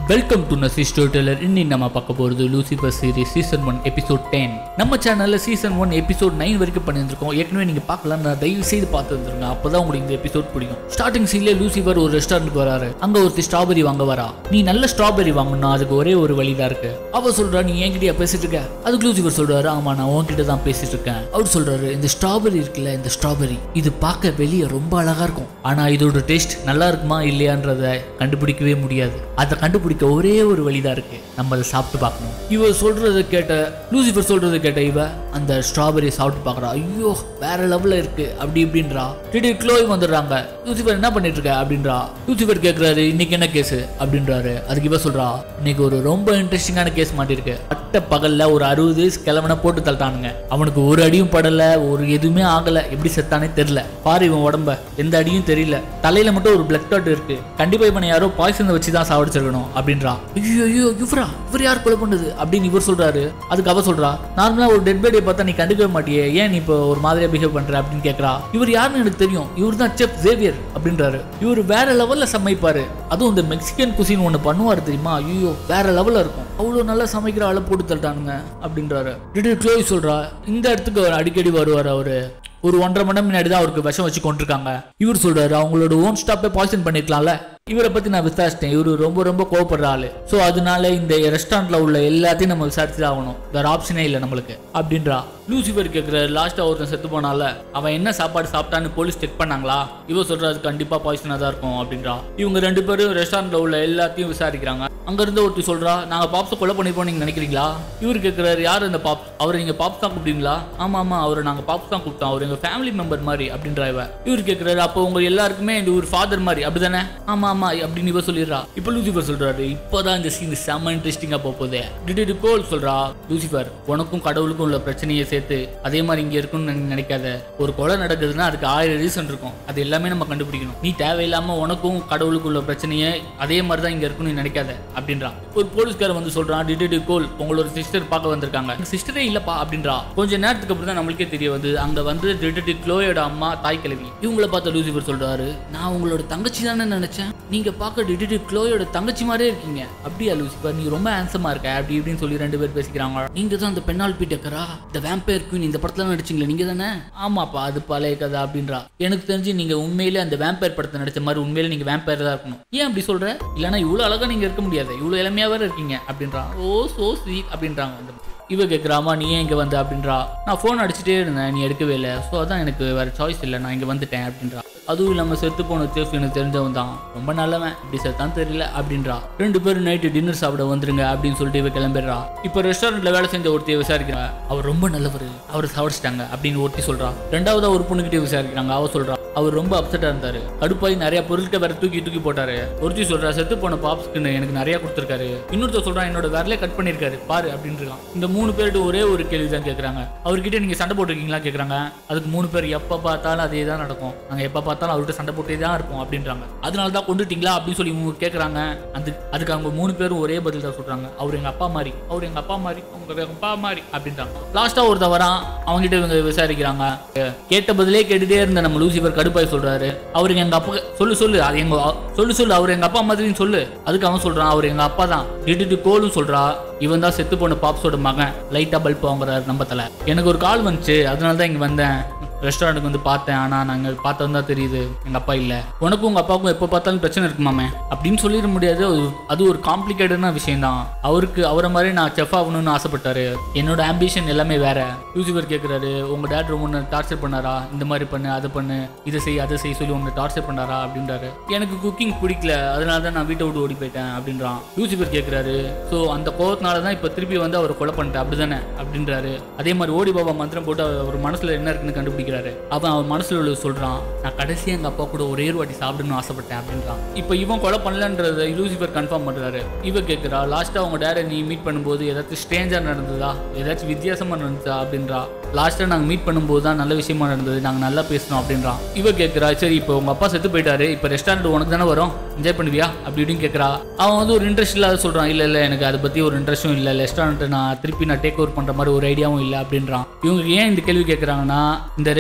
welcome to நசி storyteller இன்னைக்கு நம்ம பார்க்க போகிறது Lucifer series season one episode ten நம்ம சேனலில் சீசன் ஒன் எபிசோட் நைன் வரைக்கும் பண்ணியிருந்திருக்கோம் ஏற்கனவே நீங்கள் பார்க்கலாம் நான் தயவு செய்து பார்த்து வந்துருங்க அப்போ தான் உங்களுக்கு இந்த எபிசோட் பிடிக்கும் ஸ்டார்டிங் சீன்லேயே லூசிஃபர் ஒரு ரெஸ்டாரண்ட்டுக்கு வராரு அங்கே ஒருத்தி ஸ்ட்ராபெரி வாங்க வரா நீ நல்ல ஸ்ட்ராபெரி வாங்கணும் அதுக்கு ஒரே ஒரு வழி தான் இருக்கு அவ சொல்றா நீ என்கிட்டயா பேசிட்டு இருக்க அதுக்கு லூசிஃபர் சொல்றாரு ஆமா நான் உன்கிட்ட தான் பேசிட்டு இருக்கேன் அவர் சொல்றாரு இந்த ஸ்ட்ராபெரி இருக்குல்ல இந்த ஸ்ட்ராபெரி இது பார்க்க வெளியே ரொம்ப அழகா இருக்கும் ஆனா இதோட டேஸ்ட் நல்லா இருக்குமா இல்லையான்றத கண்டுபிடிக்கவே முடியாது அதை கண்டுபிடிக்க ஒரே ஒரு வழிதான் இருக்கு நம்ம அதை சாப்பிட்டு பார்க்கணும் இவ சொல்றத கேட்ட லூசிஃபர் சொல்றத கேட்ட இவ அந்த ஸ்ட்ராபெரி சாப்பிட்டு பார்க்கறா ஐயோ வேற லெவல்ல இருக்கு அப்படி இப்படின்றா திடீர் க்ளோய் வந்துடுறாங்க லூசிஃபர் என்ன பண்ணிட்டு இருக்க அப்படின்றா லூசிஃபர் கேக்குறாரு இன்னைக்கு என்ன கேஸ் அப்படின்றாரு அதுக்கு இவ சொல்றா இன்னைக்கு ஒரு ரொம்ப இன்ட்ரெஸ்டிங்கான கேஸ் மாட்டிருக்கு பட்ட பகல்ல ஒரு அறுபது வயசு கிழவனை போட்டு தள்ளிட்டானுங்க அவனுக்கு ஒரு அடியும் படல ஒரு எதுவுமே ஆகல எப்படி செத்தானே தெரியல பாரு இவன் உடம்ப எந்த அடியும் தெரியல தலையில மட்டும் ஒரு பிளட் டாட் இருக்கு கண்டிப்பா இவனை யாரோ பாய்சனை வச்சு தான் சாவடிச்சிருக்கணும் அப்படின்றா ஐயோ ஐயோ இவரா இவர் யார் கொலை பண்ணது அப்படின்னு இவர் சொல்றாரு அதுக்கு அவ சொல்றா நார்மலா ஒரு டெட் பாடியை பார்த்தா நீ கண்டுக்கவே மாட்டியே ஏன் நீ இப்போ ஒரு மாதிரியா பிஹேவ் பண்ற அப்படின்னு கேக்குறா இவர் யாருன்னு எனக்கு தெரியும் இவர் தான் செஃப் ஜேவியர் அப்படின்றாரு இவர் வேற லெவல்ல சமைப்பாரு அதுவும் இந்த மெக்சிகன் குசின் ஒன்று பண்ணுவார் தெரியுமா ஐயோ வேற லெவல்ல இருக்கும் அவ்வளோ நல்லா சமைக்கிற ஆளை போட்டு தள்ளிட்டானுங்க அப்படின்றாரு திடீர் க்ளோய் சொல்றா இந்த இடத்துக்கு அவர் அடிக்கடி வருவார் அவரு ஒரு ஒன்றரை மணி நேரம் முன்னாடி தான் அவருக்கு விஷம் வச்சு கொண்டிருக்காங்க இவர் சொல்றாரு அவங்களோட ஓன் ஸ்டாப்பே பாய்சன் பண்ணிருக்கலாம்ல இவரை பத்தி நான் விசாரிச்சிட்டேன் இவரு ரொம்ப ரொம்ப கோவப்படுற ஆளு ஸோ அதனால இந்த ரெஸ்டாரண்ட்ல உள்ள எல்லாத்தையும் நம்ம விசாரிச்சு ஆகணும் வேற ஆப்ஷனே இல்லை நம்மளுக்கு அப்படின்றா லூசிஃபர் கேட்குற லாஸ்டா ஒருத்தன் செத்து போனால அவன் என்ன சாப்பாடு சாப்பிட்டான்னு போலீஸ் செக் பண்ணாங்களா இவ சொல்றது கண்டிப்பா பாய்சனா தான் இருக்கும் அப்படின்றா இவங்க ரெண்டு பேரும் ரெஸ்டாரண்ட்ல உள்ள எல்லாத்தையும் விசாரிக்கிறாங்க அங்க இருந்து ஒருத்தி சொல்றா நாங்க பாப்ஸை கொலை பண்ணிப்போம் நீங்க நினைக்கிறீங்களா இவர் கேட்கிறாரு யார் இந்த பாப் அவரை நீங்க பாப்ஸ் தான் கூப்பிட்டீங்களா ஆமா ஆமா அவரை நாங்க பாப்ஸ் தான் கூப்பிட்டோம் அவர் எங்க ஃபேமிலி மெம்பர் மாதிரி அப்படின்றா இவ இவர் கேட்கிறாரு அப்போ உங்க எல்லாருக்குமே இந்த ஒரு ஃபாதர் மாதிரி அப்படிதானே ஆமா ஆமா அப்படின்னு இவ சொல்லிடுறா இப்போ லூசிஃபர் சொல்றாரு இப்போதான் இந்த சீன் செம்ம இன்ட்ரெஸ்டிங்கா போகுது டிடிடி கோல் சொல்றா லூசிஃபர் உனக்கும் கடவுளுக்கும் உள்ள பிரச்சனையை சேர்த்து அதே மாதிரி இங்க இருக்கும்னு நீ நினைக்காத ஒரு கொலை நடக்குதுன்னா அதுக்கு ஆயிரம் ரீசன் இருக்கும் அது எல்லாமே நம்ம கண்டுபிடிக்கணும் நீ தேவையில்லாம உனக்கும் கடவுளுக்கும் உள்ள பிரச்சனையை அதே மாதிரி தான் இங்க இருக்கும்னு நீ நினைக்காத அப்படின்றான் ஒரு போலீஸ்காரர் வந்து சொல்றான் டிடெக்டிவ் கோல் உங்களோட சிஸ்டர் பார்க்க வந்திருக்காங்க சிஸ்டரே இல்லப்பா அப்படின்றா கொஞ்ச நேரத்துக்கு அப்புறம் தான் நம்மளுக்கே தெரிய வந்து அங்க வந்து டிடெக்டிவ் க்ளோயோட அம்மா தாய் கிழவி இவங்கள பார்த்த லூசிஃபர் சொல்றாரு நான் உங்களோட தங்கச்சி தானே நினைச்சேன் நீங்க பார்க்க டிடெக்டிவ் க்ளோயோட தங்கச்சி மாதிரியே இருக்கீங்க அப்படியா லூசிஃபர் நீ ரொம்ப ஹேண்ட்ஸமா இருக்க அப்படி இப்படின்னு சொல்லி ரெண்டு பேர் பேசிக்கிறாங்க நீங்க தான் அந்த பெண்ணால் பீட்டக்கரா இந்த வேம்பயர் குயின் இந்த படத்துல நடிச்சீங்களே நீங்க தானே ஆமாப்பா அது பழைய கதை அப்படின்றா எனக்கு தெரிஞ்சு நீங்க உண்மையிலே அந்த வேம்பயர் படத்தை நடிச்ச மாதிரி உண்மையிலே நீங்க வேம்பயர் தான் இருக்கணும் ஏன் அப்படி சொல்ற இல்லைன்னா இவ்வளவு அழகா நீங்க இருக்க முடியாது இவ்வளவு இளமையா வேற இருக்கீங்க அப்படின்றான் ஓ சோ ஸ்வீட் அப்படின்றாங்க அந்த இவ கேட்குறாமா நீ ஏன் இங்கே வந்த அப்படின்றா நான் ஃபோன் அடிச்சுட்டே இருந்தேன் நீ எடுக்கவே இல்லை ஸோ அதான் எனக்கு வேற சாய்ஸ் இல்லை நான் இங்கே வந்துட்டேன் அப்படின்றா அதுவும் இல்லாமல் செத்து போன சேஃப் எனக்கு தெரிஞ்சவன் தான் ரொம்ப நல்லவன் இப்படி செத்தான் தெரியல அப்படின்றா ரெண்டு பேரும் நைட்டு டின்னர் சாப்பிட வந்துருங்க அப்படின்னு சொல்லிட்டு இவ கிளம்பிடுறா இப்போ ரெஸ்டாரண்ட்ல வேலை செஞ்ச ஒருத்தைய விசாரிக்கிறா அவர் ரொம்ப நல்லவர் அவர் சாவடிச்சிட்டாங்க அப்படின்னு ஒருத்தி சொல்றா ரெண்டாவதா ஒரு பொண்ணுகிட்டே விசாரிக்கிறாங்க அவ சொல்றா அவர் ரொம்ப அப்செட்டா இருந்தாரு கடுப்பாய் நிறைய பொருட்கள் வேற தூக்கி தூக்கி போட்டாரு ஒருத்தி சொல்றா செத்து போன பாப்ஸ்க்கு எனக்கு நிறைய கொடுத்துருக்காரு இன்னொருத்தர் சொல்றான் என்னோட விரலே கட் பண்ணிருக்காரு பாரு அப்படின்னு இருக்கான் இந்த மூணு பேர்கிட்ட ஒரே ஒரு கேள்வி தான் கேட்குறாங்க அவர்கிட்ட நீங்கள் சண்டை போட்டிருக்கீங்களா கேட்குறாங்க அதுக்கு மூணு பேர் எப்போ பார்த்தாலும் அதே தான் நடக்கும் நாங்கள் எப்போ பார்த்தாலும் அவர்கிட்ட சண்டை போட்டே தான் இருப்போம் அப்படின்றாங்க அதனால தான் கொண்டுட்டீங்களா அப்படின்னு சொல்லி இவங்க கேட்குறாங்க அந்த அதுக்கு அவங்க மூணு பேரும் ஒரே பதில் தான் சொல்கிறாங்க அவர் எங்கள் அப்பா மாதிரி அவர் எங்கள் அப்பா மாதிரி அவங்க அப்பா மாதிரி அப்படின்றாங்க லாஸ்ட்டாக ஒருத்தர் வரான் அவங்ககிட்ட இவங்க விசாரிக்கிறாங்க கேட்ட பதிலே கேட்டுட்டே இருந்த நம்ம லூசிஃபர் கடுப்பாய் சொல்றாரு அவருக்கு எங்க அப்பா சொல்லு சொல்லு அது எங்க சொல்லு சொல்லு அவர் எங்க அப்பா மாதிரின்னு சொல்லு அதுக்கு அவன் சொல்றான் அவர் எங்க அப்பா தான் டிடிடி கோலும் சொல்றா இவன் தான் செத்து போன பாப்ஸோட மகன் லைட்டா பல்ப் வாங்குறாரு நம்ம தலை எனக்கு ஒரு கால் வந்துச்சு அதனால தான் இங்க வந்தேன் ரெஸ்டாரண்ட்டுக்கு வந்து பார்த்தேன் ஆனால் நாங்கள் பார்த்தது தான் தெரியுது எங்கள் அப்பா இல்லை உனக்கும் உங்கள் அப்பாவுக்கும் எப்போ பார்த்தாலும் பிரச்சனை இருக்குமாமே அப்படின்னு சொல்லிட முடியாது அது- அது ஒரு காம்ப்ளிகேட்டடான விஷயம் தான் அவருக்கு அவரை மாதிரி நான் செஃப் ஆகணும்னு ஆசைப்பட்டாரு என்னோட ஆம்பிஷன் எல்லாமே வேற யூசிபர் கேட்குறாரு உங்கள் டேட் ரொம்ப டார்ச்சர் பண்ணாரா இந்த மாதிரி பண்ணு அதை பண்ணு இதை செய் அதை செய் சொல்லி உன்னை டார்ச்சர் பண்ணாரா அப்படின்றாரு எனக்கு குக்கிங் பிடிக்கல அதனால தான் நான் வீட்டை விட்டு ஓடி போயிட்டேன் அப்படின்றான் லூசிபர் கேட்குறாரு ஸோ அந்த கோவத்தினால தான் இப்போ திருப்பி வந்து அவரை கொலை பண்ணிட்டேன் அப்படிதானே அப்படின்றாரு அதே மாதிரி ஓடி பாபா மந்திரம் போட்டு அவர் மனசுல என்ன இருக்குன்னு கண்டுபிடிக்கிறாரு அவன் அவன் மனசுல உள்ள சொல்றான் நான் கடைசியா எங்க அப்பா கூட ஒரே ஒரு வாட்டி சாப்பிடணும்னு ஆசைப்பட்டேன் அப்படின்றான் இப்போ இவன் கொலை பண்ணலன்றத லூசிபர் கன்ஃபார்ம் பண்றாரு இவ கேட்கிறா லாஸ்டா அவங்க டேரை நீ மீட் பண்ணும்போது ஏதாச்சும் ஸ்ட்ரேஞ்சா நடந்ததா ஏதாச்சும் வித்தியாசமா நடந்ததா அப்படின்றா லாஸ்டா நாங்க மீட் பண்ணும்போது தான் நல்ல விஷயமா நடந்தது நாங்க நல்லா பேசணும் அப்படின்றான் இவ கேட்கிறா சரி இப்போ உங்க அப்பா செத்து போயிட்டாரு இப்போ ரெஸ்டாரண்ட் உனக்கு தானே வரும் என்ஜாய் பண்ணுவியா அப்படி இப்படின்னு கேட்குறா அவன் வந்து ஒரு இன்ட்ரெஸ்ட் இல்லாத சொல்கிறான் இல்லை இல்லை எனக்கு அதை பற்றி ஒரு இன்ட்ரெஸ்ட்டும் இல்லை ரெஸ்டாரண்ட்டை நான் திருப்பி நான் டேக் ஓவர் பண்ணுற மாதிரி ஒரு ஐடியாவும் இல்லை அப்படின்றான் இவங்க ஏன் இந்த கேள்வி கேட்குறாங்கன்னா இந்த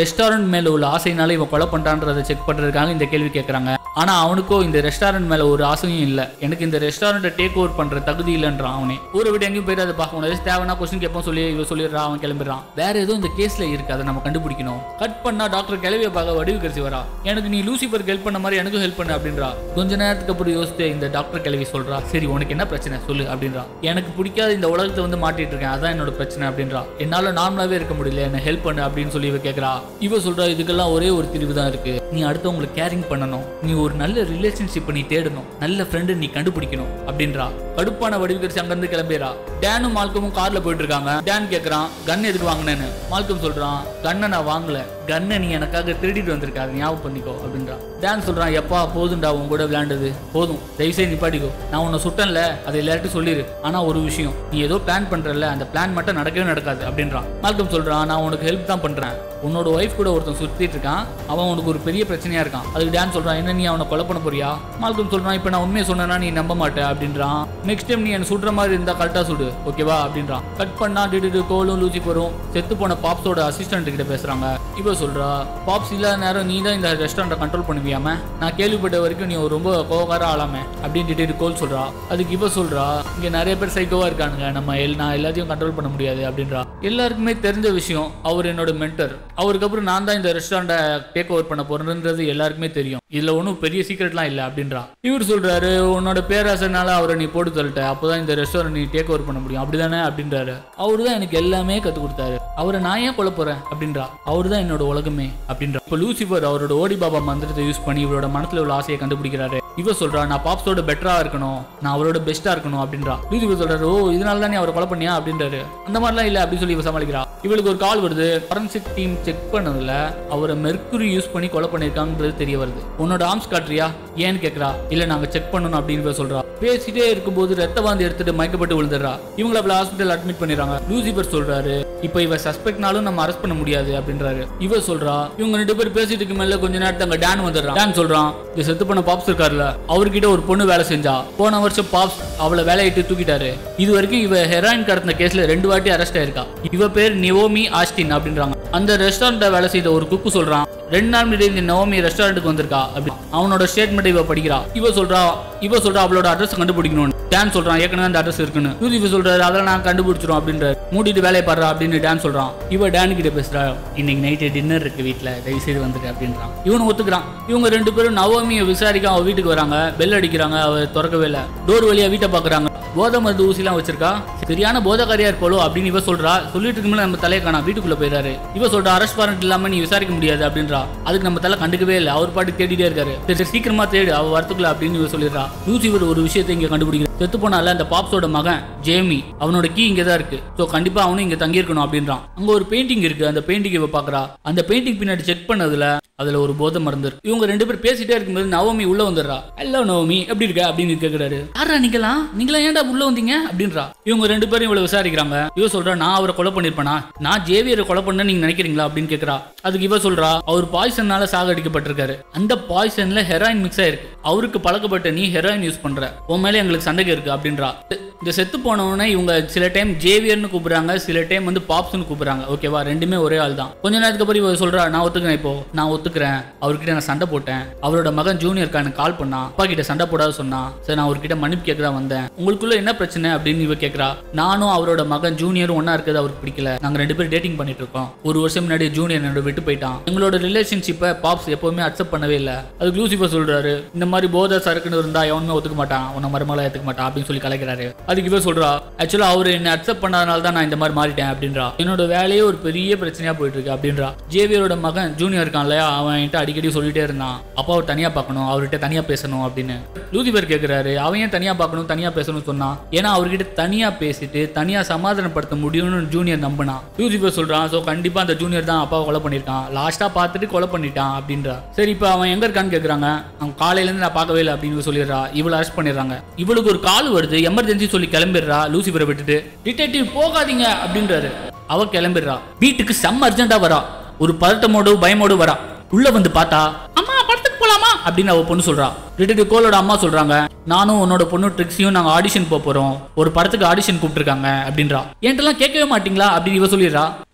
ரெஸ்டாரண்ட் மேல உள்ள ஆசைனால இவன் கொலை பண்றான்றதை செக் பண்றதுக்காக இந்த கேள்வி கேட்கறாங்க ஆனா அவனுக்கோ இந்த ரெஸ்டாரண்ட் மேல ஒரு ஆசையும் இல்ல எனக்கு இந்த ரெஸ்டாரண்ட்டை டேக் ஓவர் பண்ற தகுதி இல்லைன்றான் அவனே ஊரை விட்டு எங்கேயும் போயிடாதப்பா உனக்கு ஏதாச்சும் தேவைன்னா கொஸ்டின் கேட்போம் சொல்லி இவன் சொல்லிடுறான் அவன் கிளம்பிடுறான் வேற ஏதோ இந்த கேஸ்ல இருக்கு அதை நம்ம கண்டுபிடிக்கணும் கட் பண்ணா டாக்டர் கிளவிய பார்க்க வடிவு கரிசி வரா எனக்கு நீ லூசிபருக்கு ஹெல்ப் பண்ண மாதிரி எனக்கும் ஹெல்ப் பண்ணு அப்படின்றா கொஞ்ச நேரத்துக்கு அப்புறம் யோசித்து இந்த டாக்டர் கிளவி சொல்றா சரி உனக்கு என்ன பிரச்சனை சொல்லு அப்படின்றா எனக்கு பிடிக்காத இந்த உலகத்தை வந்து மாட்டிட்டு இருக்கேன் அதான் என்னோட பிரச்சனை அப்படின்றா என்னால நார்மலாவே இருக்க முடியல என்ன ஹெல்ப் பண்ணு அப்படின்னு சொல்லி இவ கேக்குறா இவ சொல்றா இதுக்கெல்லாம் ஒரே ஒரு தீர்வு தான் இருக்கு நீ அடுத்தவங்களுக்கு கேரிங் பண்ணணும் நீ ஒரு நல்ல ரிலேஷன்ஷிப் நீ தேடணும் நல்ல ஃப்ரெண்டு நீ கண்டுபிடிக்கணும் அப்படின்றா கடுப்பான வடிவுக்கரிசி அங்கிருந்து கிளம்பிடுறா டேனும் மால்கமும் கார்ல போயிட்டு இருக்காங்க டேன் கேக்குறான் கன் எதுக்கு வாங்கினேன்னு மால்கம் சொல்றான் கண்ணை நான் வாங்கல கண்ணை நீ எனக்காக திருடிட்டு வந்திருக்க அதை ஞாபகம் பண்ணிக்கோ அப்படின்றான் டேன் சொல்றான் எப்பா போதும்டா உன் கூட விளையாண்டது போதும் தயவுசெய்து நிப்பாட்டிக்கோ நான் உன்னை சுட்டன்ல அதை எல்லார்ட்டும் சொல்லிடு ஆனா ஒரு விஷயம் நீ ஏதோ பிளான் பண்றல அந்த பிளான் மட்டும் நடக்கவே நடக்காது அப்படின்றான் மால்கம் சொல்றான் நான் உனக்கு ஹெல்ப் தான் பண்றேன் உன்னோட ஒய்ஃப் கூட ஒருத்தன் சுத்திட்டு இருக்கான் அவன் உனக்கு ஒரு பெரிய பிரச்சனையா இருக்கான் அதுக்கு டேன் சொல்றான் என்ன நீ அவனை கொலை பண்ண போறியா மால்கம் சொல்றான் இப்போ நான் உண்மையை சொன்னேன்னா நீ நம்ப மாட்ட அப்படின்றான் நெக்ஸ்ட் டைம் நீ என்ன சுடுற மாதிரி இருந்தா கரெக்டா சுடு ஓகேவா அப்படின்றான் கட் பண்ணா டிடு கோலும் லூசிபரும் செத்து போன பாப்ஸோட அசிஸ்டன்ட் கிட்ட பேசுறாங்க இவ சொல்றா பாப்ஸ் இல்லாத நேரம் நீ தான் இந்த ரெஸ்டாரண்ட்டை கண்ட்ரோல் பண்ணுவியாம நான் கேள்விப்பட்ட வரைக்கும் நீ ஒரு ரொம்ப கோவக்கார ஆளாமே அப்படின்னு டிட்டு கோல் சொல்றா அதுக்கு இவ சொல்றா இங்க நிறைய பேர் சைக்கோவா இருக்கானுங்க நம்ம எல் நான் எல்லாத்தையும் கண்ட்ரோல் பண்ண முடியாது அப்படின்றா எல்லாருக்குமே தெரிஞ்ச விஷயம் அவர் என்னோட மென்டர் அவருக்கு அப்புறம் நான் தான் இந்த ரெஸ்டாரண்ட்டை டேக் ஓவர் பண்ண போறேன்றது எல்லாருக்குமே தெரியும் இதுல ஒன்றும் பெரிய சீக்ரெட்லாம் இல்லை அப்படின்றா இவர் சொல்றாரு உன்னோட பேராசனால அவரை நீ போட்டு தள்ளிட்ட அப்போதான் இந்த ரெஸ்டாரண்ட் நீ டேக் ஓவர் பண்ண முடியும் அப்படிதானே அப்படின்றாரு அவரு தான் எனக்கு எல்லாமே கத்து கொடுத்தாரு அவரை நான் ஏன் கொல்ல போறேன் அப்படின்றா அவரு தான் என்னோட உலகமே அப்படின்றா இப்போ லூசிஃபர் அவரோட ஓடி பாபா மந்திரத்தை யூஸ் பண்ணி இவரோட மனசுல உள்ள ஆசையை கண்டுபிடிக்கிறாரு இவ சொல்றா நான் பாப்ஸோட பெட்டரா இருக்கணும் நான் அவரோட பெஸ்டா இருக்கணும் அப்படின்றா லூசிஃபர் சொல்றாரு ஓ இதனால தான் நீ அவரை கொலை பண்ணியா அப்படின்றாரு அந்த மாதிரிலாம் இல்ல அப்படின்னு சொல்லி இவ சமாளிக்கிறா இவளுக்கு ஒரு கால் வருது ஃபாரன்சிக் டீம் செக் பண்ணதுல அவரை மெர்க்குரி யூஸ் பண்ணி கொலை பண்ணிருக்காங்கன்றது தெரிய வருது உன்னோட ஆர்ம்ஸ் காட்டுறியா ஏன்னு கேக்குறா இல்ல நாங்க செக் பண்ணணும் அப்படின்னு இவ சொல்றா பேசிட்டே இருக்கும்போது ரத்த வாந்தி எடுத்துட்டு மயக்கப்பட்டு விழுந்துடுறா இவங்கள அப்படி ஹாஸ்பிட்டல் அட்மிட் பண்ணிடுறாங்க லூசிபர் சொல்றாரு இப்போ இவ சஸ்பெக்ட்னாலும் நம்ம அரெஸ்ட் பண்ண முடியாது அப்படின்றாரு இவ சொல்றா இவங்க ரெண்டு பேரும் பேசிட்டு இருக்கு மேல கொஞ்ச நேரத்துல அங்க டேன் வந்துடுறான் டேன் சொல்றான் இந்த செத்து பண்ண பாப்ஸ் இருக்காருல்ல அவர்கிட்ட ஒரு பொண்ணு வேலை செஞ்சா போன வருஷம் பாப்ஸ் அவளை வேலையிட்டு தூக்கிட்டாரு இது வரைக்கும் இவ ஹெராயின் கடத்தின கேஸ்ல ரெண்டு வாட்டி அரெஸ்ட் ஆயிருக்கா இவ பேர் நிவோமி ஆஸ்டின் அப்படின்றாங்க அந்த ரெஸ்டாரண்ட்ல வேலை செய்த ஒரு குக்கு சொல்றான் ரெண்டு நாள் முன்னாடி இந்த நவோமி ரெஸ்டாரண்ட்டுக்கு வந்திருக்கா அப்படி அவனோட ஸ்டேட்மெண்ட் இவ படிக்கிறா இவ சொல்றா இவ சொல்றா அவளோட அட்ரஸ் கண்டுபிடிக்கணும் டேன் சொல்றான் ஏற்கனவே அந்த அட்ரஸ் இருக்குன்னு யூசிஃபு சொல்றாரு அதெல்லாம் நான் கண்டுபிடிச்சிரும் அப்படின்றாரு மூடிட்டு வேலையை பாடுறா அப்படின்னு டேன் சொல்றான் இவ டேன் கிட்ட பேசுறா இன்னைக்கு நைட்டு டின்னர் இருக்கு வீட்ல தயவு செய்து வந்துரு அப்படின்றான் இவனு ஒத்துக்கிறான் இவங்க ரெண்டு பேரும் நவோமியை விசாரிக்க அவ வீட்டுக்கு வராங்க பெல் அடிக்கிறாங்க அவ திறக்கவே இல்லை டோர் வழியா வீட்டை பாக்குறாங்க போதை மருந்து ஊசிலாம் வச்சிருக்கா சரியான போதைக்காரியா இருப்பாளோ அப்படின்னு இவ சொல்றா சொல்லிட்டு இருக்கும்போது நம்ம தலையை காணா வீட்டுக்குள்ள போயிறாரு இவ சொல்றா அரெஸ்ட் வாரண்ட் இல்லாம நீ விசாரிக்க முடியாது அப்படின்றா அதுக்கு நம்ம தலை கண்டுக்கவே இல்லை அவர் பாட்டு தேடிட்டே இருக்காரு சரி சரி, சீக்கிரமா தேடு அவ வரத்துக்குள்ள அப்படின்னு இவ சொல்லிடுறா லூசிஃபர் ஒரு விஷயத்தை இங்க கண்டுபிடிக்கிற செத்து போனால அந்த பாப்ஸோட மகன் ஜேமி அவனோட கீ இங்க தான் இருக்கு ஸோ கண்டிப்பா அவனும் இங்க தங்கியிருக்கணும் அப்படின்றான் அங்க ஒரு பெயிண்டிங் இருக்கு அந்த பெயிண்டிங் இவ பாக்குறா அந்த பெயிண்டிங் பின்னாடி செக் பண்ணதுல அதுல ஒரு போதை மருந்து இருக்கு இவங்க ரெண்டு பேரும் பேசிட்டே இருக்கும்போது நவமி உள்ள வந்துடுறா ஹலோ நவமி எப்படி இருக்க அப்படின்னு கேக்குறாரு யாரா நீங்களாம் நீங்களா ஏன்டா உள்ள வந்தீங்க அப்படின்றா இவங்க ரெண்டு பேரும் இவ்வளவு விசாரிக்கிறாங்க இவ சொல்றா நான் அவரை கொலை பண்ணிருப்பேனா நான் ஜேவியரை கொலை பண்ண நீங்க நினைக்கிறீங்களா அப்படின்னு கேக்குறா அதுக்கு இவ சொல்றா அவர் பாய்சன்னால சாகடிக்கப்பட்டிருக்காரு அந்த பாய்சன்ல ஹெராயின் மிக்ஸ் ஆயிருக்கு அவருக்கு பழக்கப்பட்ட நீ ஹெராயின் யூஸ் பண்ற உன் மேல எங்களுக்கு சந்தேகம் இருக்கு அப்படின்றா இந்த செத்து போனவனே இவங்க சில டைம் ஜேவியர்னு கூப்பிடுறாங்க சில டைம் வந்து பாப்ஸ்னு கூப்பிடுறாங்க ஓகேவா ரெண்டுமே ஒரே ஆள் தான் கொஞ்ச நேரத்துக்கு அப்புறம் இவ சொல்றா நான் ஒத்துக்கிறேன் இப்போ நான் ஒத்துக்கிறேன் அவர்கிட்ட நான் சண்டை போட்டேன் அவரோட மகன் ஜூனியர் எனக்கு கால் பண்ணா அப்பா கிட்ட சண்டை போடாத சொன்னா சரி நான் அவர்கிட்ட மன்னிப்பு கேட்க தான் வந்தேன் உங்களுக்குள்ள என்ன பிரச்சனை அப்படின்னு இவ கேக்குறா நானும் அவரோட மகன் ஜூனியரும் ஒண்ணா இருக்கிறது அவருக்கு பிடிக்கல நாங்க ரெண்டு பேரும் டேட்டிங் பண்ணிட்டு இருக்கோம் ஒரு வருஷம் முன்னாடி ஜூனியர் என்னோட விட்டு போயிட்டான் எங்களோட ரிலேஷன்ஷிப்பை பாப்ஸ் எப்பவுமே அக்செப்ட் பண்ணவே இல்லை அது லூசிஃபர் சொல்றாரு இந்த மாதிரி போதை சரக்குன்னு இருந்தா எவனுமே ஒத்துக்க மாட்டான் உன்னை மருமகளை ஏத்துக்க மாட்டான் அப்படின்னு சொல்லி கலைக்கிறாரு அதுக்கு இவ சொல்றா ஆக்சுவலா அவர் என்ன அக்செப்ட் பண்ணாதனால தான் நான் இந்த மாதிரி மாறிட்டேன் அப்படின்றா என்னோட வேலையே ஒரு பெரிய பிரச்சனையா போயிட்டு இருக்கு அப்படின்றா ஜேவியரோட மகன் ஜூனியர் இருக்கான் இல்லையா அவன் என்கிட்ட அடிக்கடி சொல்லிட்டே இருந்தான் அப்பா அவர் தனியா பார்க்கணும் அவர்கிட்ட தனியா பேசணும் அப்படின்னு லூசிபர் கேக்குறாரு அவன் ஏன் தனியா பார்க்கணும் தனியா பேசணும்னு சொன்னான் ஏன்னா அவர்கிட்ட தனியா பேசிட்டு தனியா சமாதானப்படுத்த முடியும்னு ஜூனியர் நம்பினான் லூசிபர் சொல்றான் ஸோ கண்டிப்பா அந்த ஜூனியர் தான் அப்பாவை கொலை பண்ணிருக்கான் லாஸ்டா பார்த்துட்டு கொலை பண்ணிட்டான் அப்படின்றா சரி இப்போ அவன் எங்க இருக்கான்னு கேக்குறாங்க அவன் காலையில இருந்து நான் பார்க்கவே இல்லை அப்படின்னு சொல்லிடுறா இவளை அரெஸ்ட் பண்ணிடுறாங்க இவளுக்கு ஒரு கால் வருது எமர்ஜென்சி சொல்லி கிளம்பிடுறா லூசிபரை விட்டுட்டு டிடெக்டிவ் போகாதீங்க அப்படின்றாரு அவ கிளம்பிடுறா வீட்டுக்கு செம்ம அர்ஜென்ட்டா வரா ஒரு பதட்டமோடு பயமோடு வரா உள்ள வந்து பார்த்தா அம்மா படத்துக்கு போலாமா அப்படின்னு அவ பொண்ணு சொல்றா டிடெக்டிவ் கோலோட அம்மா சொல்றாங்க நானும் உன்னோட பொண்ணு ட்ரிக்ஸியும் நாங்க ஆடிஷன் போக போறோம் ஒரு படத்துக்கு ஆடிஷன் கூப்பிட்டுருக்காங்க அப்படின்றா என்கிட்டலாம் கேட்கவே மாட்டீங்களா அப்படின்னு இவ சொல்லிடுறா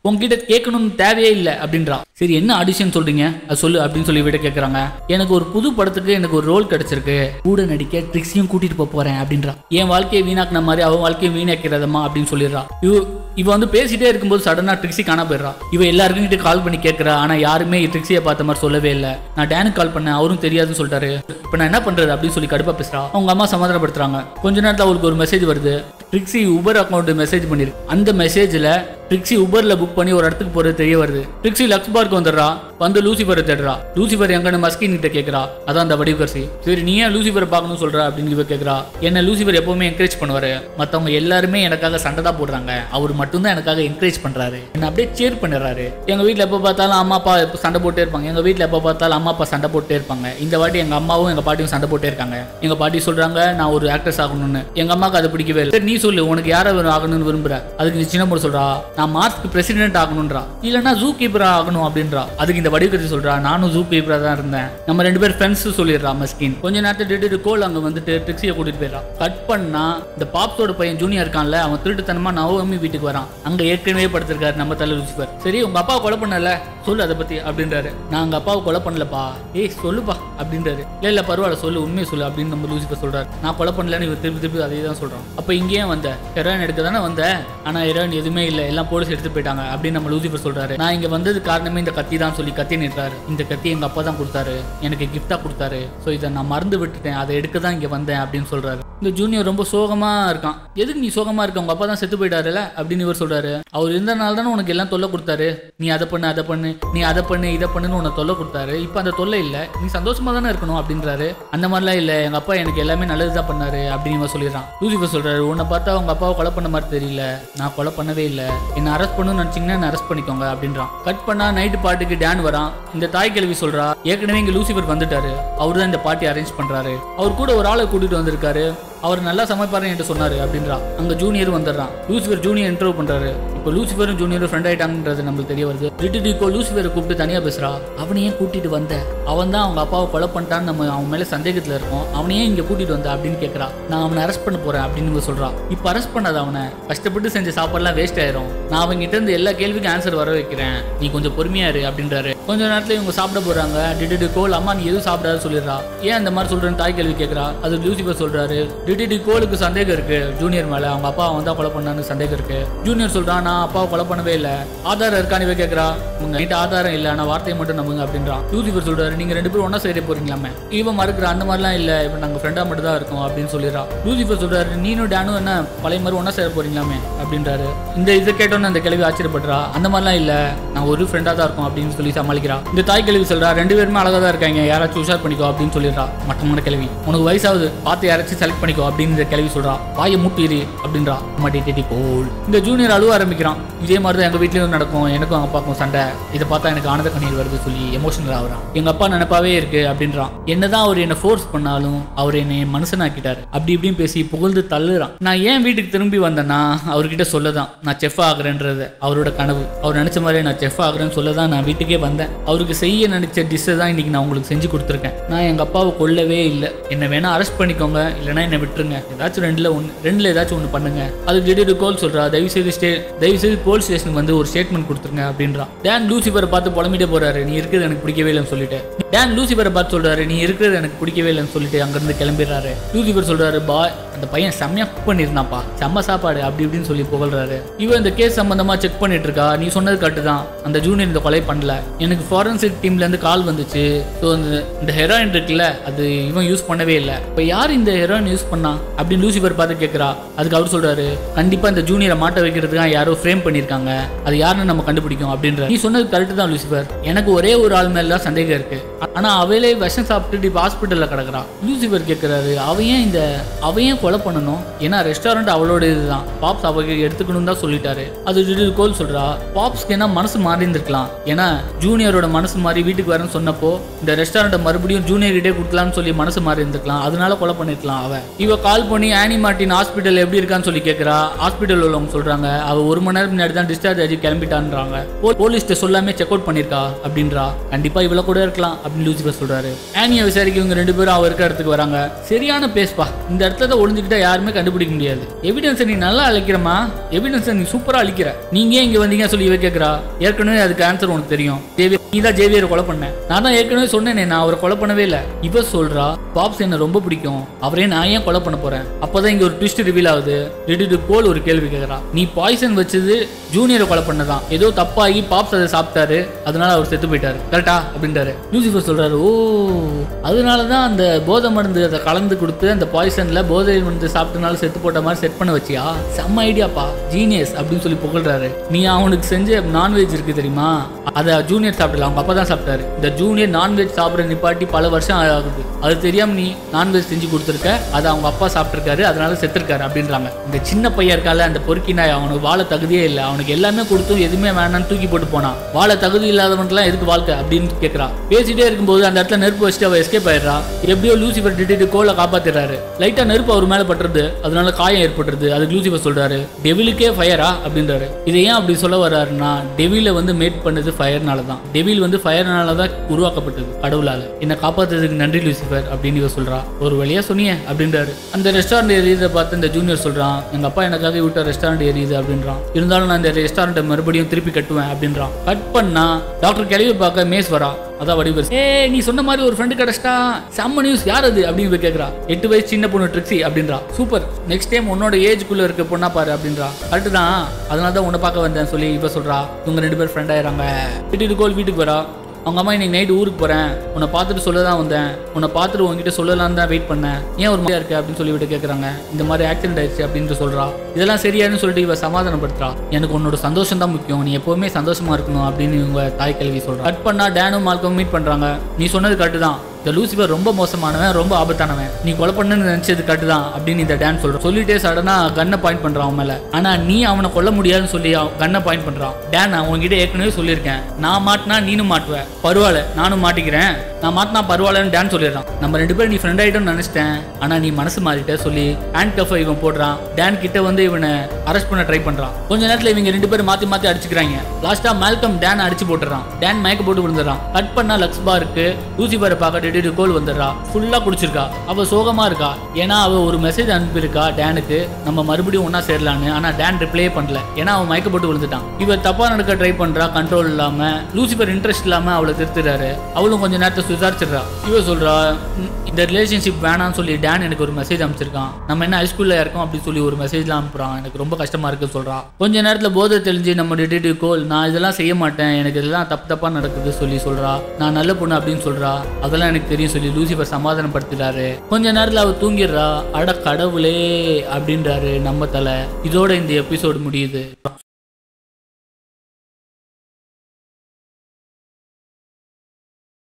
உங்ககிட்ட கேட்கணும்னு தேவையே இல்லை அப்படின்றா சரி என்ன ஆடிஷன் சொல்றீங்க அது சொல்லு அப்படின்னு சொல்லி விட கேட்குறாங்க எனக்கு ஒரு புது படத்துக்கு எனக்கு ஒரு ரோல் கிடைச்சிருக்கு கூட நடிக்க ட்ரிக்ஸையும் கூட்டிட்டு போக போறேன் அப்படின்றா என் வாழ்க்கையை வீணாக்குன மாதிரி அவன் வாழ்க்கையை வீணாக்கிறதம்மா அப்படின்னு சொல்லிடுறா இவ இவ வந்து பேசிட்டே இருக்கும்போது சடனா ட்ரிக்ஸி காண போயிடுறா இவ எல்லாருக்கும் கிட்ட கால் பண்ணி கேட்கறா ஆனா யாருமே ட்ரிக்ஸியை பார்த்த மாதிரி சொல்லவே இல்லை நான் டேனுக்கு கால் பண்ணேன் அவரும் தெரியாதுன்னு சொல்லிட்டாரு இப்போ நான் என்ன பண்றது அப்படின்னு சொல்லி கடுப்பா பேசுறா அவங்க அம்மா சமாதானப்படுத்துறாங்க கொஞ்ச நேரத்தில் அவளுக்கு ஒரு மெசேஜ் வருது ட்ரிக்ஸி உபர் அக்கௌண்ட் மெசேஜ் பண்ணிருக்கு அந்த மெசேஜில் ட்ரிக்ஸி உபர்ல புக் பண்ணி ஒரு இடத்துக்கு போறது தெரிய வருது ட்ரிக்ஸி லக்ஸ் பார்க் வந்துடுறா வந்து லூசிஃபரை தேடுறா லூசிஃபர் எங்கன்னு மஸ்கின் கிட்ட கேட்கறா அதான் அந்த வடிவகர்சி சரி நீ ஏன் லூசிஃபரை பார்க்கணும்னு சொல்ற அப்படின்னு இவ கேட்கறா என்ன லூசிஃபர் எப்பவுமே என்கரேஜ் பண்ணுவாரு மத்தவங்க எல்லாருமே எனக்காக சண்டை தான் போடுறாங்க அவர் மட்டும்தான் எனக்காக என்கரேஜ் பண்றாரு என்ன அப்படியே சேர் பண்ணுறாரு எங்க வீட்ல எப்போ பார்த்தாலும் அம்மா அப்பா எப்போ சண்டை போட்டே இருப்பாங்க எங்க வீட்ல எப்போ பார்த்தாலும் அம்மா அப்பா சண்டை போட்டே இருப்பாங்க இந்த வாட்டி எங்க அம்மாவும் எங்க பாட்டியும் சண்டை போட்டே இருக்காங்க எங்க பாட்டி சொல்றாங்க நான் ஒரு ஆக்ட்ரஸ் ஆகணும்னு எங்க அம்மாக்கு அது பிடிக்கவே இல்லை சரி, நீ சொல்லு உனக்கு யாரை வேணும் ஆகணும்னு விரும்புற அதுக்கு நீ சின்ன பொண்ணு சொல்றா நான் மார்ஸ்க்கு பிரசிடென்ட் ஆகணும்ன்றா இல்லைன்னா ஜூ கீப்பரா ஆகணும் அப்படின்றா அதுக்கு இந்த வடிவகத்தை சொல்றா நானும் ஜூ கீப்பரா தான் இருந்தேன் நம்ம ரெண்டு பேர் ஃப்ரெண்ட்ஸ் சொல்லிடுறா மஸ்கின் கொஞ்ச நேரத்தில் டிட்டு கோல் அங்க வந்துட்டு ட்ரிக்ஸியை கூட்டிட்டு போயிடறான் கட் பண்ணா இந்த பாப்ஸோட பையன் ஜூனியர் இருக்கான்ல அவன் திருட்டுத்தனமா நவமி வீட்டுக்கு வரான் அங்க ஏற்கனவே படுத்திருக்காரு நம்ம தலை லூசிஃபர் சரி உங்க அப்பா கொலை பண்ணல சொல்லு அதை பத்தி அப்படின்றாரு நான் எங்க அப்பாவை கொலை பண்ணலப்பா ஏய் சொல்லுப்பா அப்படின்றாரு இல்ல இல்ல பரவாயில்ல சொல்லு உண்மையை சொல்லு அப்படின்னு நம்ம லூசிஃபர் சொல்றாரு நான் கொலை பண்ணலன்னு இவர் திருப்பி திருப்பி அதே தான் சொல்றான் அப்ப இங்கேயே வந்த ஹெரோயின் எடுக்க தானே வந்த ஆனா ஹெரோயின் எதுவுமே இல்ல எல்லாம் போலீஸ் எடுத்து போயிட்டாங்க அப்படின்னு நம்ம லூசிஃபர் சொல்றாரு நான் இங்க வந்தது காரணமே இந்த கத்தி தான் சொல்லி கத்தி நின்றாரு இந்த கத்தி எங்க அப்பா தான் கொடுத்தாரு எனக்கு கிஃப்டா கொடுத்தாரு ஸோ இதை நான் மறந்து விட்டுட்டேன் அதை எடுக்க தான் இங்க வந்தேன் அப்படின்னு சொல்றாரு இந்த ஜூனியர் ரொம்ப சோகமா இருக்கான் எதுக்கு நீ சோகமா இருக்க உங்க அப்பா தான் செத்து போயிட்டாருல அப்படின்னு இவர் சொல்றாரு அவர் இருந்தனால தானே உனக்கு எல்லாம் தொல்லை கொடுத்தாரு நீ அதை பண்ணு அதை பண்ணு நீ அதை பண்ணு இதை பண்ணுன்னு உனக்கு தொல்லை கொடுத்தாரு இப்போ அந்த தொல்லை இல்லை நீ சந்தோஷமா தானே இருக்கணும் அப்படின்றாரு அந்த மாதிரிலாம் இல்லை எங்க அப்பா எனக்கு எல்லாமே நல்லது தான் பண்ணாரு அப்படின்னு இவன் சொல்லிடுறான் லூசிஃபர் சொல்றாரு உன்னை பார்த்தா உங்க அப்பாவை கொலை பண்ண மாதிரி தெரியல நான் கொலை பண்ணவே இல்லை என்ன அரெஸ்ட் பண்ணணும்னு நினைச்சீங்கன்னா என்ன அரெஸ்ட் பண்ணிக்கோங்க அப்படின்றான் கட் பண்ணா நைட்டு பாட்டுக்கு டேன் வரான் இந்த தாய் கேள்வி சொல்றா ஏற்கனவே இங்க லூசிஃபர் வந்துட்டாரு அவர் தான் இந்த பார்ட்டி அரேஞ்ச் பண்றாரு அவர் கூட ஒரு ஆளை கூட்டிட்டு வந்திருக்காரு அவர் நல்லா சமைப்பாருன்னு என்கிட்ட சொன்னாரு அப்படின்றா அங்க ஜூனியர் வந்துடுறான் லூசிஃபர் ஜூனியர் இன்டர்வியூ பண்றாரு இப்போ லூசிஃபரும் ஜூனியரும் ஃப்ரெண்ட் ஆயிட்டாங்கன்றது நம்மளுக்கு தெரிய வருது ரிட்டிடிக்கோ லூசிஃபரை கூப்பிட்டு தனியா பேசுறா அவனை ஏன் கூட்டிட்டு வந்த அவன் தான் அவங்க அப்பாவை கொலை பண்ணிட்டான்னு நம்ம அவன் மேல சந்தேகத்துல இருக்கோம் அவனையே இங்க கூட்டிட்டு வந்த அப்படின்னு கேட்கறா நான் அவனை அரெஸ்ட் பண்ண போறேன் அப்படின்னு இவ சொல்றா இப்போ அரெஸ்ட் பண்ணாத அவனை கஷ்டப்பட்டு செஞ்ச சாப்பாடுலாம் வேஸ்ட் ஆயிரும் நான் அவங்க கிட்ட இருந்து எல்லா கேள்விக்கும் ஆன்சர் வர வைக்கிறேன் நீ கொஞ்சம் பொறுமையா இரு அப்படின்றாரு கொஞ்ச நேரத்துல இவங்க சாப்பிட போறாங்க டிடிடி கோல் அம்மா நீ எதுவும் சாப்பிடாத சொல்லிடுறா ஏன் அந்த மாதிரி சொல்றேன்னு தாய் கேள்வி கேட்கறா அது லூசிஃபர் சொல்றாரு டிடிடி கோலுக்கு சந்தேகம் இருக்கு ஜூனியர் மேல அவங்க அப்பா அவன் தான் கொலை பண்ணான்னு சந்தேகம் இருக்கு ஜூனியர் சொல்றான் நான் அப்பாவை கொலை பண்ணவே இல்லை ஆதாரம் இருக்கான்னு இவ கேட்கறா உங்க கிட்ட ஆதாரம் இல்லை ஆனா வார்த்தையை மட்டும் நம்புங்க அப்படின்றான் லூசிஃபர் சொல்றாரு நீங்க ரெண்டு பேரும் ஒண்ணா சேர போறீங்களாமே இவன் மறுக்கிற அந்த மாதிரிலாம் இல்ல இப்ப நாங்க ஃப்ரெண்டா மட்டும் தான் இருக்கோம் அப்படின்னு சொல்லிடுறா லூசிஃபர் சொல்றாரு நீனும் டேனும் என்ன பழைய மாதிரி ஒண்ணா சேர போறீங்களாமே அப்படின்றாரு இந்த இதை கேட்டோன்னு அந்த கிழவி ஆச்சரியப்படுறா அந்த மாதிரிலாம் இல்ல நான் ஒரு ஃப்ரெண்டா தான் இருக்கோம் அப்படின்னு சொல்லி சமாளிக்கிறா இந்த தாய் கிழவி சொல்றா ரெண்டு பேருமே அழகா தான் இருக்காங்க யாராச்சும் உஷார் பண்ணிக்கோ அப்படின்னு சொல்லிடுறா மட்டமான கிழவி உனக்கு வயசாகுது பார்த்து யாராச்சும் செலக்ட் பண்ணிக்கோ அப்படின்னு இந்த கிழவி சொல்றா வாயை மூட்டிரு அப்படின்றா மாட்டி கோல் இந்த ஜூனியர் அழுவ ஆரம்பிக்கிறான் இதே மாதிரி தான் எங்க வீட்லயும் நடக்கும் எனக்கும் அவங்க அப்பாக்கும் சண்டை இதை பார்த்தா எனக்கு ஆனந்த கண்ணீர் வருது சொல்லி எமோஷனல் ஆகுறான் எங்க அப்பா நினைப்பாவே இருக்கு அப்படின்றான் என்னதான் அவர் என்ன ஃபோர்ஸ் பண்ணாலும் அவர் என்னை மனுஷனாக்கிட்டாரு அப்படி இப்படின்னு பேசி புகழ்ந்து தள்ளுறான் நான் ஏன் வீட்டுக்கு திரும்பி வந்தேன்னா அவர்கிட்ட சொல்லதான் நான் செஃப் ஆகுறேன்றது அவரோட கனவு அவர் நினைச்ச மாதிரி நான் செஃப் ஆகுறேன்னு சொல்ல தான் நான் வீட்டுக்கே வந்தேன் அவருக்கு செய்ய நினைச்ச டிஷ்ஷை தான் இன்னைக்கு நான் உங்களுக்கு செஞ்சு கொடுத்துருக்கேன் நான் எங்க அப்பாவை கொல்லவே இல்லை என்ன வேணா அரெஸ்ட் பண்ணிக்கோங்க இல்லைன்னா என்னை விட்டுருங்க ஏதாச்சும் ரெண்டுல ஒன்று ரெண்டுல ஏதாச்சும் ஒன்று பண்ணுங்க அதுக்கு திடீர்னு கோல் சொல்றா தயவு செய்து ஸ்டே தயவு செய்து போலீஸ் ஸ்டேஷனுக்கு வந்து ஒரு ஸ்டேட்மெண்ட் கொடுத்துருங்க அப்படின்றான் டேன் லூசிபரை பார்த்து புலம்பிட்டே போறாரு நீ இருக்கிறது எனக்கு பிடிக்கவே இல்லைன்னு சொல்லிட்டு டேன் லூசிபரை பார்த்து சொல்றாரு நீ இருக்கிறது எனக்கு பிடிக்கவே இல்லைன்னு சொல்லிட்டு அங்கிருந்து கிளம்பிடுறாரு லூசிபர் சொல்றாரு பா அந்த பையன் செம்மையா குக் பண்ணியிருந்தான்ப்பா செம்ம சாப்பாடு அப்படி இப்படின்னு சொல்லி புகழ்றாரு இவன் இந்த கேஸ் சம்பந்தமா செக் பண்ணிட்டு இருக்கா நீ சொன்னது கரெக்ட் தான் அந்த ஜூனியர் இந்த கொலை பண்ணல எனக்கு ஃபாரன்சிக் டீம்ல இருந்து கால் வந்துச்சு ஸோ இந்த இந்த ஹெராயின் இருக்குல்ல அது இவன் யூஸ் பண்ணவே இல்லை இப்போ யார் இந்த ஹெராயின் யூஸ் பண்ணா அப்படின்னு லூசிபர் பார்த்து கேட்குறா அதுக்கு அவர் சொல்றாரு கண்டிப்பா இந்த ஜூனியரை மாட்ட வைக்கிறதுக்காக யாரோ ஃப்ரேம் பண்ணியிருக்காங்க அது யாருன்னு நம்ம கண்டுபிடிக்கும் அப்படின்ற நீ சொன்னது கரெக்ட் தான் லூசிபர் எனக்கு ஒரே ஒரு ஆள் மேல தான் சந்தேகம் இருக்கு ஆனா அவளே விஷம் சாப்பிட்டுட்டு இப்போ ஹாஸ்பிட்டல்ல கிடக்குறா லூசிபர் கேட்குறாரு அவன் ஏன் இந்த அவன் ஏன் கொலை பண்ணணும் ஏன்னா ரெஸ்டாரண்ட் அவளோட இதுதான் பாப்ஸ் அவ எடுத்துக்கணும் தான் சொல்லிட்டாரு அது டிடில் கோல் சொல்றா பாப்ஸ்க்கு என்ன மனசு மாறி இருந்திருக்கலாம் ஏன்னா ஜூனியர் ஜூனியரோட மனசு மாதிரி வீட்டுக்கு வரேன்னு சொன்னப்போ இந்த ரெஸ்டாரண்ட்டை மறுபடியும் ஜூனியர் கிட்டே கொடுக்கலாம்னு சொல்லி மனசு மாறி இருந்துக்கலாம் அதனால கொலை பண்ணிருக்கலாம் அவ இவ கால் பண்ணி ஆனி மார்ட்டின் ஹாஸ்பிட்டல் எப்படி இருக்கான்னு சொல்லி கேட்கறா ஹாஸ்பிட்டல் உள்ளவங்க சொல்றாங்க அவ ஒரு மணி நேரம் முன்னாடி தான் டிஸ்சார்ஜ் ஆகி கிளம்பிட்டான்றாங்க போ- போலீஸ்ட்ட சொல்லாமே செக் அவுட் பண்ணிருக்கா அப்படின்றா கண்டிப்பா இவ்வளவு கூட இருக்கலாம் அப்படின்னு லூசிஃபர் சொல்றாரு ஆனியை விசாரிக்க இவங்க ரெண்டு பேரும் அவ இருக்க இடத்துக்கு வராங்க சரியான பேஸ்பா இந்த இடத்துல தான் ஒளிஞ்சுக்கிட்டா யாருமே கண்டுபிடிக்க முடியாது எவிடன்ஸை நீ நல்லா அழைக்கிறமா எவிடன்ஸை நீ சூப்பரா அழிக்கிற நீங்க ஏன் இங்க வந்தீங்க சொல்லி இவ கேக்குறா ஏற்கனவே அதுக்கு ஆன்சர் உனக்கு தெரியும் ஜேவியர் நீ தான் ஜேவியர் கொலை பண்ண நான் தான் ஏற்கனவே சொன்னேனே நான் அவரை கொலை பண்ணவே இல்லை இவ சொல்றா பாப்ஸ் என்ன ரொம்ப பிடிக்கும் அவரே நான் ஏன் கொலை பண்ண போறேன் அப்பதான் இங்க ஒரு ட்விஸ்ட் ரிவீல் ஆகுது ரெடி போல் ஒரு கேள்வி கேக்குறா நீ பாய்சன் வச்சது ஜூனியரை கொலை பண்ணதான் ஏதோ தப்பாகி பாப்ஸ் அதை சாப்பிட்டாரு அதனால அவர் செத்து போயிட்டாரு கரெக்டா அப்படின்றாரு லூசிஃபர் சொல்றாரு ஓ அதனால தான் அந்த போதை மருந்து அதை கலந்து கொடுத்து அந்த பாய்சன்ல போதை மருந்து சாப்பிட்டனால செத்து போட்ட மாதிரி செட் பண்ண வச்சியா செம்ம ஐடியாப்பா ஜீனியஸ் அப்படின்னு சொல்லி புகழ்றாரு நீ அவனுக்கு செஞ்ச நான்வெஜ் இருக்கு தெரியுமா அதை ஜூனியர் சாப்பிடல அவங்க அப்பா தான் சாப்பிட்டாரு இந்த ஜூனியர் நான்வெஜ் சாப்பிட்ற நிப்பாட்டி பல வருஷம் ஆகுது அது தெரியாம நீ நான்வெஜ் செஞ்சு கொடுத்துருக்க அதை அவங்க அப்பா சாப்பிட்டிருக்காரு அதனால செத்துருக்காரு அப்படின்றாங்க இந்த சின்ன பையன் இருக்கால அந்த பொறுக்கி நாய் அவனுக்கு வாழ தகுதியே இல்லை அவனுக்கு எல்லாமே கொடுத்தும் எதுவுமே வேணாம்னு தூக்கி போட்டு போனான் வாழ தகுதி இல்லாதவனுக்குலாம் எதுக்கு வாழ்க்கை அப்படின்னு கேட்கறா பேசிட்டே இருக்கும்போது அந்த இடத்துல நெருப்பு வச்சுட்டு அவ எஸ்கேப் ஆயிடுறா எப்படியோ லூசிஃபர் டிட்டு கோலை காப்பாத்திடுறாரு லைட்டா நெருப்பு அவர் மேல பட்டுறது அதனால காயம் ஏற்பட்டுருது அதுக்கு லூசிஃபர் சொல்றாரு டெவிலுக்கே ஃபயரா அப்படின்றாரு இதை ஏன் அப்படி சொல்ல வர்றாருன்னா டெவில வந்து மேட் பண்ணது ஃபயர்னால தான் டெவில் வந்து ஃபயர்னால தான் உருவாக்கப்பட்டது கடவுளால என்னை காப்பாத்துறதுக்கு நன்றி லூசிஃபர் அப்படின்னு இவ சொல்றா ஒரு வழியா சொன்னியே அப்படின்றாரு அந்த ரெஸ்டாரண்ட் எரியுதை பார்த்து இந்த ஜூனியர் சொல்றான் எங்க அப்பா எனக்காக விட்ட ரெஸ்டாரண்ட் எரியுது அப்படின்றான் இருந்தாலும் நான் இந்த ரெஸ்டாரண்ட்டை மறுபடியும் திருப்பி கட்டுவேன் அப்படின்றான் கட் பண்ணா டாக்டர் கிளவி பார்க்க மேஸ் வரா அதான் வடிவர் ஏ நீ சொன்ன மாதிரி ஒரு ஃப்ரெண்டு கிடைச்சிட்டா செம்ம நியூஸ் யார் அது அப்படின்னு போய் கேட்குறா எட்டு வயசு சின்ன பொண்ணு ட்ரிக்ஸி அப்படின்றா சூப்பர் நெக்ஸ்ட் டைம் உன்னோட ஏஜ்குள்ள இருக்க பொண்ணா பாரு அப்படின்றா கரெக்டு தான் அதனால தான் உன்னை பார்க்க வந்தேன் சொல்லி இவ சொல்றா இவங்க ரெண்டு பேரும் ஃப்ரெண்ட் ஆயிடுறாங்க வீட்டுக்கு கோல் வீட்டுக்கு வரா அவங்க அம்மா இன்னைக்கு நைட் ஊருக்கு போறேன் உன்னை பார்த்துட்டு சொல்ல தான் வந்தேன் உன்னை பார்த்துட்டு உங்ககிட்ட சொல்லலாம் தான் வெயிட் பண்ணேன் ஏன் ஒரு மாதிரியா இருக்கு அப்படின்னு சொல்லி விட்டு கேட்குறாங்க இந்த மாதிரி ஆக்சிடென்ட் ஆயிடுச்சு அப்படின்ட்டு சொல்றா இதெல்லாம் சரியானு சொல்லிட்டு இவ சமாதானப்படுத்துறா எனக்கு உன்னோட சந்தோஷம் தான் முக்கியம் நீ எப்பவுமே சந்தோஷமா இருக்கணும் அப்படின்னு இவங்க தாய் கல்வி சொல்றா கட் பண்ணா டேனும் மால்கம் மீட் பண்றாங்க நீ சொன்னது கரெக்டு தான் இந்த லூசிஃபர் ரொம்ப மோசமானவன் ரொம்ப ஆபத்தானவன் நீ கொலை பண்ணுன்னு நினைச்சது கரெக்டு தான் அப்படின்னு இந்த டேன் சொல்றான் சொல்லிட்டே சடனா கன்னை பாயிண்ட் பண்றான் அவன் மேல ஆனா நீ அவனை கொல்ல முடியாதுன்னு சொல்லி கன்னை பாயிண்ட் பண்றான் டேன் நான் உன்கிட்ட ஏற்கனவே சொல்லியிருக்கேன் நான் மாட்டினா நீனும் மாட்டுவ பரவாயில்ல நானும் மாட்டிக்கிறேன் நான் மாட்டினா பரவாயில்லன்னு டேன் சொல்லிடுறான் நம்ம ரெண்டு பேரும் நீ ஃப்ரெண்ட் ஆகிட்டோம்னு நினைச்சிட்டேன் ஆனா நீ மனசு மாறிட்ட சொல்லி ஹேண்ட் கஃபை இவன் போடுறான் டேன் கிட்ட வந்து இவனை அரெஸ்ட் பண்ண ட்ரை பண்றான் கொஞ்ச நேரத்துல இவங்க ரெண்டு பேரும் மாத்தி மாத்தி அடிச்சுக்கிறாங்க லாஸ்டா மால்கம் டேன் அடிச்சு போட்டுறான் டேன் மயக்க போட்டு விழுந்துடுறான் கட் பண்ணா லக்ஸ் பாருக்கு லூசிபரை பார்க்க டிடி கோல் வந்துடுறா ஃபுல்லா குடிச்சிருக்கா அவ சோகமா இருக்கா ஏன்னா அவ ஒரு மெசேஜ் அனுப்பியிருக்கா டேனுக்கு நம்ம மறுபடியும் ஒண்ணா சேரலான்னு ஆனா டேன் ரிப்ளே பண்ணல ஏன்னா அவன் மயக்க போட்டு விழுந்துட்டான் இவ தப்பா நடக்க ட்ரை பண்றா கண்ட்ரோல் இல்லாம லூசிபர் இன்ட்ரெஸ்ட் இல்லாம அவளை திருத்துறாரு அவளும் கொஞ்ச நேரத்தை சுதாரிச்சிடுறா இவ சொல்றா "ம், இந்த ரிலேஷன்ஷிப் வேணாம்னு சொல்லி டேன் எனக்கு ஒரு மெசேஜ் அனுப்பிச்சிருக்கான் நம்ம என்ன ஹைஸ்கூல்ல இருக்கோம் அப்படின்னு சொல்லி ஒரு மெசேஜ்லாம் அனுப்புறான் எனக்கு ரொம்ப கஷ்டமா இருக்கு சொல்றா கொஞ்ச நேரத்துல போதை தெளிஞ்சு நம்ம டிடெக்டிவ் கோல் நான் இதெல்லாம் செய்ய மாட்டேன் எனக்கு இதெல்லாம் தப்பு தப்பா நடக்குது சொல்லி சொல்றா நான் நல்ல பொண்ணு அப்படின்னு சொல்றா அதெல்லாம் எனக்கு தெரியும் சொல்லி லூசிஃபர் சமாதானப்படுத்துறாரு கொஞ்ச நேரத்துல அவ தூங்கிடுறா அட கடவுளே அப்படின்றாரு நம்ம தலை இதோட இந்த எபிசோடு முடியுது